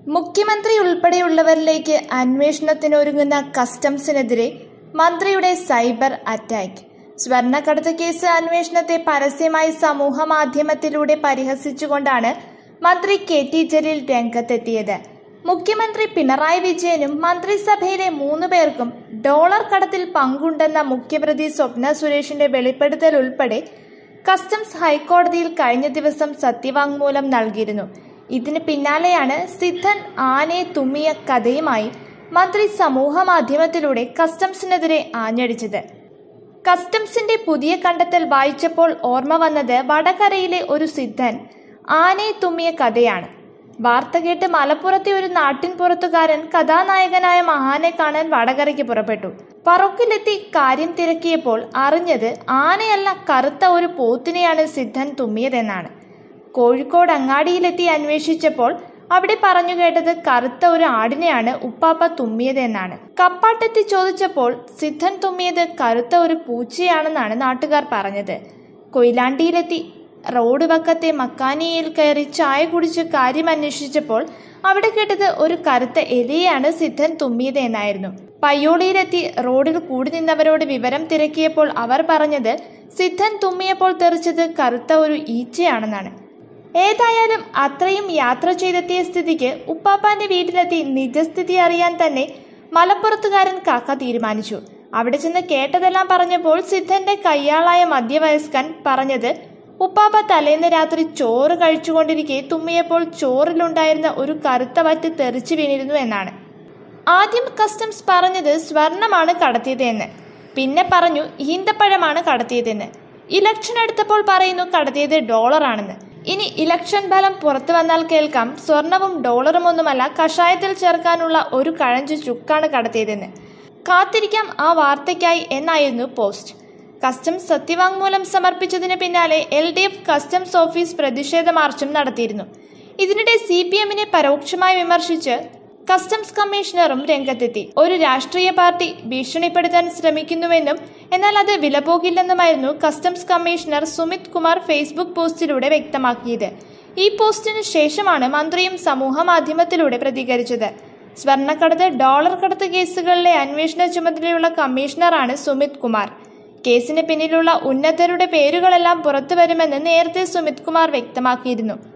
മുഖ്യമന്ത്രി ഉൾപ്പെടെയുള്ളവരിലേക്ക് അന്വേഷണത്തിനൊരുങ്ങുന്ന കസ്റ്റംസിനെതിരെ മന്ത്രിയുടെ cyber attack സ്വർണ്ണക്കടത്ത് കേസ് അന്വേഷണത്തെ പരസ്യമായി സമൂഹ മാധ്യമത്തിലൂടെ പരിഹസിച്ചുകൊണ്ടാണ് മന്ത്രി കെ ടി ജലീൽ രംഗത്തെത്തിയത് മുഖ്യമന്ത്രി പിണറായി വിജയനും മന്ത്രിസഭയിലെ മൂന്ന് പേർക്കും ഡോളർ കടത്തിൽ പങ്കുണ്ടെന്ന മുഖ്യപ്രതി സ്വപ്ന സുരേഷിന്റെ വെളിപ്പെടുത്തൽ ഉൾപ്പെടെ കസ്റ്റംസ് ഹൈക്കോടതിയിൽ കഴിഞ്ഞ ദിവസം സത്യവാങ്മൂലം നൽകിയിരുന്നു ഇതിന് പിന്നാലെയാണ് സിദ്ധൻ ആനയെ തുമ്മിയ കഥയുമായി മന്ത്രി സമൂഹ മാധ്യമത്തിലൂടെ കസ്റ്റംസിനെതിരെ ആഞ്ഞടിച്ചത് കസ്റ്റംസിന്റെ പുതിയ കണ്ടെത്തൽ വായിച്ചപ്പോൾ ഓർമ്മ വന്നത് വടകരയിലെ ഒരു സിദ്ധൻ ആനയെ തുമ്മിയ കഥയാണ് വാർത്ത കേട്ട് മലപ്പുറത്തെ ഒരു നാട്ടിൻ പുറത്തുകാരൻ കഥാനായകനായ മഹാനെ കാണാൻ വടകരയ്ക്ക് പുറപ്പെട്ടു പറക്കിലെത്തി കാര്യം തിരക്കിയപ്പോൾ അറിഞ്ഞത് ആനയല്ല കറുത്ത ഒരു പോത്തിനെയാണ് സിദ്ധൻ തുമ്മിയതെന്നാണ് കോഴിക്കോട് അങ്ങാടിയിലെത്തി അന്വേഷിച്ചപ്പോൾ അവിടെ പറഞ്ഞു കേട്ടത് കറുത്ത ഒരു ആടിനെയാണ് ഉപ്പാപ്പ തുമ്മിയതെന്നാണ് കപ്പാട്ടെത്തി ചോദിച്ചപ്പോൾ സിദ്ധൻ തുമ്മിയത് കറുത്ത ഒരു പൂച്ചയാണെന്നാണ് നാട്ടുകാർ പറഞ്ഞത് കൊയിലാണ്ടിയിലെത്തി റോഡ് വക്കത്തെ മക്കാനിയിൽ കയറി ചായ കുടിച്ച് കാര്യം അന്വേഷിച്ചപ്പോൾ അവിടെ കേട്ടത് ഒരു കറുത്ത എലിയാണ് സിദ്ധൻ തുമ്മിയത് എന്നായിരുന്നു പയ്യോളിയിലെത്തി റോഡിൽ കൂടി നിന്നവരോട് വിവരം തിരക്കിയപ്പോൾ അവർ പറഞ്ഞത് സിദ്ധൻ തുമ്മിയപ്പോൾ തെറിച്ചത് കറുത്ത ഒരു ഈച്ചയാണെന്നാണ് ഏതായാലും അത്രയും യാത്ര ചെയ്തെത്തിയ സ്ഥിതിക്ക് ഉപ്പാപ്പാന്റെ വീട്ടിലെത്തി നിജസ്ഥിതി അറിയാൻ തന്നെ മലപ്പുറത്തുകാരൻ കാക്ക തീരുമാനിച്ചു അവിടെ ചെന്ന് കേട്ടതെല്ലാം പറഞ്ഞപ്പോൾ സിദ്ധന്റെ കയ്യാളായ മധ്യവയസ്കൻ പറഞ്ഞത് ഉപ്പാപ്പ തലേന്ന് രാത്രി ചോറ് കഴിച്ചുകൊണ്ടിരിക്കെ തുമ്മിയപ്പോൾ ചോറിലുണ്ടായിരുന്ന ഒരു കറുത്ത വറ്റ് തെറിച്ചു വീണിരുന്നു എന്നാണ് ആദ്യം കസ്റ്റംസ് പറഞ്ഞത് സ്വർണമാണ് കടത്തിയത് എന്ന് പിന്നെ പറഞ്ഞു ഈന്തപ്പഴമാണ് കടത്തിയതെന്ന് ഇലക്ഷൻ എടുത്തപ്പോൾ പറയുന്നു കടത്തിയത് ഡോളറാണെന്ന് ഇനി ഇലക്ഷൻ ഫലം പുറത്തു വന്നാൽ കേൾക്കാം സ്വർണവും ഡോളറും ഒന്നുമല്ല കഷായത്തിൽ ചേർക്കാനുള്ള ഒരു കഴഞ്ചു ചുക്കാണ് കടത്തിയതെന്ന് കാത്തിരിക്കാം ആ വാർത്തയ്ക്കായി എന്നായിരുന്നു പോസ്റ്റ് കസ്റ്റംസ് സത്യവാങ്മൂലം സമർപ്പിച്ചതിന് പിന്നാലെ L D F customs office പ്രതിഷേധ മാർച്ചും നടത്തിയിരുന്നു ഇതിനിടെ സി പി എമ്മിനെ പരോക്ഷമായി വിമർശിച്ച് കസ്റ്റംസ് കമ്മീഷണറും രംഗത്തെത്തി ഒരു രാഷ്ട്രീയ പാർട്ടി ഭീഷണിപ്പെടുത്താൻ ശ്രമിക്കുന്നുവെന്നും എന്നാൽ അത് വിലപോകില്ലെന്നുമായിരുന്നു customs commissioner Sumit Kumar Facebook പോസ്റ്റിലൂടെ വ്യക്തമാക്കിയത് ഈ പോസ്റ്റിന് ശേഷമാണ് മന്ത്രിയും സമൂഹ മാധ്യമത്തിലൂടെ പ്രതികരിച്ചത് സ്വർണ്ണക്കടത്ത് ഡോളർ കടത്ത് കേസുകളിലെ അന്വേഷണ ചുമതലയുള്ള കമ്മീഷണറാണ് സുമിത് കുമാർ കേസിന് പിന്നിലുള്ള ഉന്നതരുടെ പേരുകളെല്ലാം പുറത്തുവരുമെന്ന് നേരത്തെ സുമിത് കുമാർ വ്യക്തമാക്കിയിരുന്നു